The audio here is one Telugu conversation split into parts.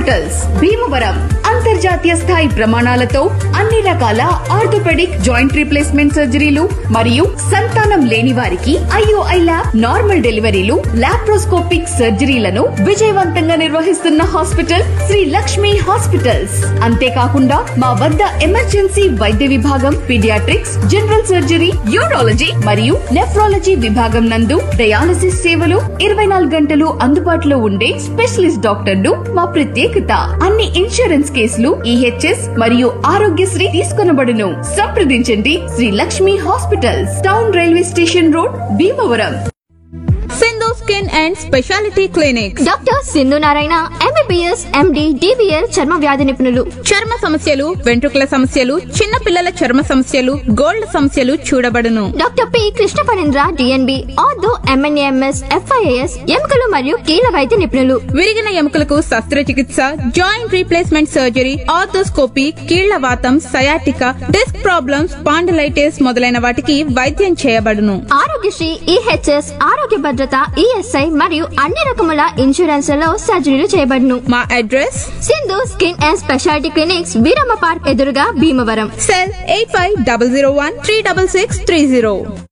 హాస్పిటల్స్ భీమవరం అంతర్జాతీయ స్థాయి ప్రమాణాలతో అన్ని రకాల ఆర్థోపెడిక్ జాయింట్ రీప్లేస్మెంట్ సర్జరీలు మరియు సంతానం లేని వారికి ఐఓఐ ల్యాబ్ నార్మల్ డెలివరీలు లాప్రోస్కోపిక్ సర్జరీలను విజయవంతంగా నిర్వహిస్తున్న హాస్పిటల్ శ్రీ లక్ష్మి హాస్పిటల్స్ అంతేకాకుండా మా వద్ద ఎమర్జెన్సీ వైద్య విభాగం పీడియాట్రిక్స్ జనరల్ సర్జరీ యూరాలజీ మరియు నెఫ్రాలజీ విభాగం నందు డయాలసిస్ సేవలు ఇరవై నాలుగు గంటలు అందుబాటులో ఉండే స్పెషలిస్ట్ డాక్టర్లు మా ప్రత్యేకత అన్ని ఇన్సూరెన్స్ కేసులు ఈహెచ్ఎస్ మరియు ఆరోగ్యశ్రీ తీసుకొనబడును సంప్రదించండి Sri Lakshmi hospitals town railway station road Bhimavaram Sindhu skin and speciality clinic doctor Sindhu Narayana MBBS MD DVL చర్మ వ్యాధి నిపుణులు చర్మ సమస్యలు వెంట్రుకల సమస్యలు చిన్న పిల్లల చర్మ సమస్యలు గోల్డ్ సమస్యలు చూడబడును doctor P Krishna Parendra DNB ortho MNAMS FIAS ఎముకలు మరియు కీళ్ళ వైద్య నిపుణులు విరిగిన ఎముకలకు శస్త్రచికిత్స జాయింట్ రీప్లేస్మెంట్ సర్జరీ ఆర్థోస్కోపీ కీళ్ల వాతం సయాటిక డిస్క్ ప్రాబ్లమ్స్ పాండలైటిస్ మొదలైన వాటికి వైద్యం చేయబడును ఆరోగ్యశ్రీ ఈహెచ్ఎస్ ఆరోగ్య భద్రత ఈఎస్ఐ మరియు అన్ని రకముల ఇన్సూరెన్స్లలో సర్జరీలు చేయబడును మా address Sindhu skin and speciality clinics Veeramma park ఎదురుగా Bhimavaram cell eight five double zero one three double six three zero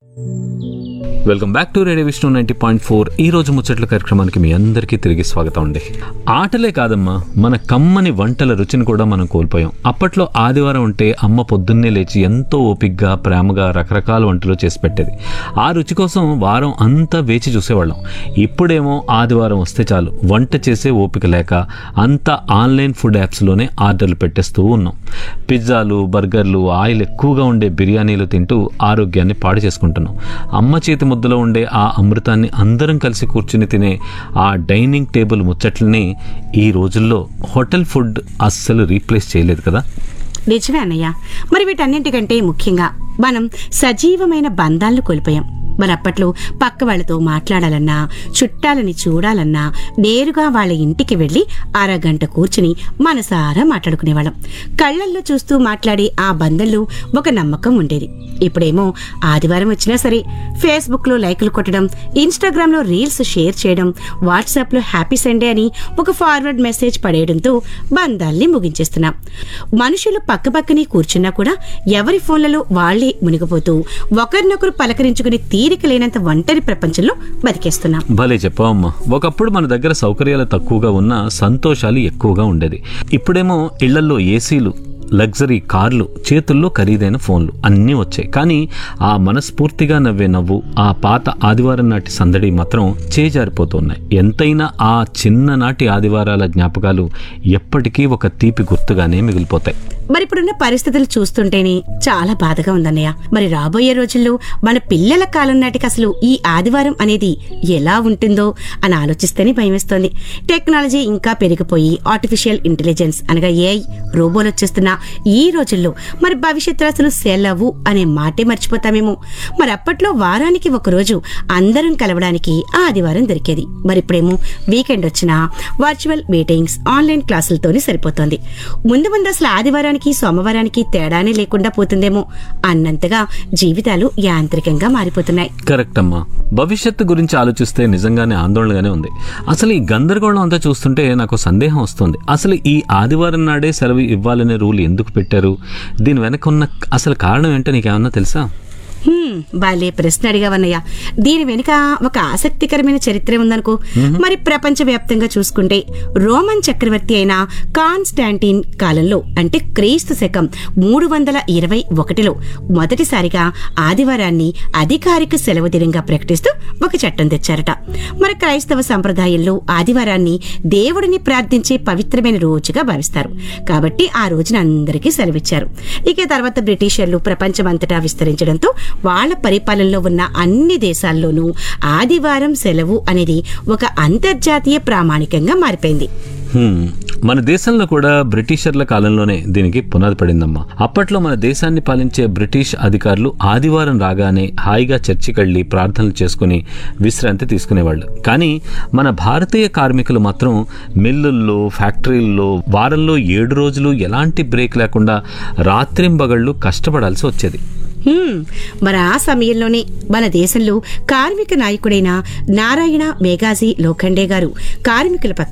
welcome back to radio Vishnu ninety point four ఈ రోజు ముచ్చట్ల కార్యక్రమానికి మీ అందరికీ తిరిగి స్వాగతం అండి ఆటలే కాదమ్మా మన కమ్మని వంటల రుచిని కూడా మనం కోల్పోయాం అప్పట్లో ఆదివారం ఉంటే అమ్మ పొద్దున్నే లేచి ఎంతో ఓపిగ్గా ప్రేమగా రకరకాల వంటలు చేసి పెట్టేది ఆ రుచి కోసం వారం అంతా వేచి చూసేవాళ్ళం ఇప్పుడేమో ఆదివారం వస్తే చాలు వంట చేసే ఓపిక లేక అంతా ఆన్లైన్ ఫుడ్ యాప్స్లోనే ఆర్డర్లు పెట్టేస్తూ ఉన్నాం పిజ్జాలు బర్గర్లు ఆయిల్ ఎక్కువగా ఉండే బిర్యానీలు తింటూ ఆరోగ్యాన్ని పాడు చేసుకుంటున్నాం అమ్మ చేతి ముద్దలో ఉండే ఆ అమృతాన్ని అందరం కలిసి కూర్చుని తినే ఆ డైనింగ్ టేబుల్ ముచ్చట్లని ఈ రోజుల్లో హోటల్ ఫుడ్ అస్సలు రీప్లేస్ చేయలేదు కదా నిజమే అన్నయ్య మరి వీటన్నింటికంటే ముఖ్యంగా మనం సజీవమైన బంధాలను కోల్పోయాం మరి అప్పట్లో పక్క వాళ్ళతో మాట్లాడాలన్నా చుట్టాలని చూడాలన్నా నేరుగా వాళ్ళ ఇంటికి వెళ్ళి అరగంట కూర్చుని మనసారా మాట్లాడుకునేవాళ్ళం కళ్ళల్లో చూస్తూ మాట్లాడే ఆ బంధంలో ఒక నమ్మకం ఉండేది ఇప్పుడేమో ఆదివారం వచ్చినా సరే ఫేస్బుక్లో లైకులు కొట్టడం ఇన్స్టాగ్రామ్లో రీల్స్ షేర్ చేయడం వాట్సాప్లో హ్యాపీ సండే అని ఒక ఫార్వర్డ్ మెసేజ్ పడేయడంతో బంధాల్ని ముగించేస్తున్నాం మనుషులు పక్కపక్కనే కూర్చున్నా కూడా ఎవరి ఫోన్లలో వాళ్లే మునిగిపోతూ ఒకరినొకరు పలకరించుకుని తీరిక లేనంత ఒంటరి ప్రపంచంలో బతికేస్తున్నాం భలే చెప్పావమ్మా ఒకప్పుడు మన దగ్గర సౌకర్యాలు తక్కువగా ఉన్నా సంతోషాలు ఎక్కువగా ఉండేది ఇప్పుడేమో ఇళ్లల్లో ఏసీలు లగ్జరీ కార్లు చేతుల్లో ఖరీదైన ఫోన్లు అన్నీ వచ్చాయి కానీ ఆ మనస్ఫూర్తిగా నవ్వే నవ్వు ఆ పాత ఆదివారం నాటి సందడి మాత్రం చేజారిపోతున్నాయి ఎంతైనా ఆ చిన్ననాటి ఆదివారాల జ్ఞాపకాలు ఎప్పటికీ ఒక తీపి గుర్తుగానే మిగిలిపోతాయి మరి ఇప్పుడున్న పరిస్థితులు చూస్తుంటేనే చాలా బాధగా ఉందన్నయ్య మరి రాబోయే రోజుల్లో మన పిల్లల కాలం నాటికి అసలు ఈ ఆదివారం అనేది ఎలా ఉంటుందో అని ఆలోచిస్తేనే భయమేస్తోంది టెక్నాలజీ ఇంకా పెరిగిపోయి ఆర్టిఫిషియల్ ఇంటెలిజెన్స్ అనగా ఏఐ రోబోలు వచ్చేస్తున్న ఈ రోజుల్లో మరి భవిష్యత్తులో అసలు సెలవు అనే మాటే మర్చిపోతామేమో మరి అప్పట్లో వారానికి ఒక రోజు అందరం కలవడానికి ఆదివారం దొరికేది మరి ఇప్పుడేమో వీకెండ్ వచ్చినా వర్చువల్ మీటింగ్స్ ఆన్లైన్ క్లాసులతోనే సరిపోతోంది ముందు ముందు అసలు ఆదివారానికి సోమవారానికి తేడానే లేకుండా పోతుందేమో అన్నంతగా జీవితాలు యాంత్రికంగా మారిపోతున్నాయి కరెక్ట్ అమ్మా భవిష్యత్తు గురించి ఆలోచిస్తే నిజంగానే ఆందోళనగానే ఉంది అసలు ఈ గందరగోళం అంతా చూస్తుంటే నాకు సందేహం వస్తుంది అసలు ఈ ఆదివారం నాడే సెలవు ఇవ్వాలనే రూల్ ఎందుకు పెట్టారు దీని వెనక ఉన్న అసలు కారణం ఏంటో నీకేమన్నా తెలుసా హ్మ్, బాలే ప్రశ్న అడిగావన్నయ్య దీని వెనుక ఒక ఆసక్తికరమైన చరిత్ర ఉందనుకో మరి ప్రపంచ వ్యాప్తంగా చూసుకుంటే రోమన్ చక్రవర్తి అయిన కాన్స్టాంటిన్ కాలంలో అంటే క్రీస్తు శకం మూడు వందల ఇరవై ఒకటిలో మొదటిసారిగా ఆదివారాన్ని అధికారిక సెలవు దినంగా ప్రకటిస్తూ ఒక చట్టం తెచ్చారట మరి క్రైస్తవ సంప్రదాయంలో ఆదివారాన్ని దేవుడిని ప్రార్థించే పవిత్రమైన రోజుగా భావిస్తారు కాబట్టి ఆ రోజున అందరికీ సెలవిచ్చారు ఇక తర్వాత బ్రిటిషర్లు ప్రపంచమంతటా విస్తరించడంతో వాళ్ళ పరిపాలనలో ఉన్న అన్ని దేశాల్లోనూ ఆదివారం సెలవు అనేది ఒక అంతర్జాతీయ ప్రామాణికంగా మారిపోయింది హ్మ్. మన దేశంలో కూడా బ్రిటిషర్ల కాలంలోనే దీనికి పునాది పడిందమ్మా అప్పట్లో మన దేశాన్ని పాలించే బ్రిటిష్ అధికారులు ఆదివారం రాగానే హాయిగా చర్చికెళ్ళి ప్రార్థనలు చేసుకుని విశ్రాంతి తీసుకునేవాళ్ళు కానీ మన భారతీయ కార్మికులు మాత్రం మిల్లుల్లో ఫ్యాక్టరీల్లో వారంలో ఏడు రోజులు ఎలాంటి బ్రేక్ లేకుండా రాత్రింబగళ్ళు కష్టపడాల్సి వచ్చేది హ్మ్, మరి ఆ సమయంలోనే మన దేశంలో కార్మిక నాయకుడైన నారాయణ మేఘాజీ లోఖండే గారు కార్మికుల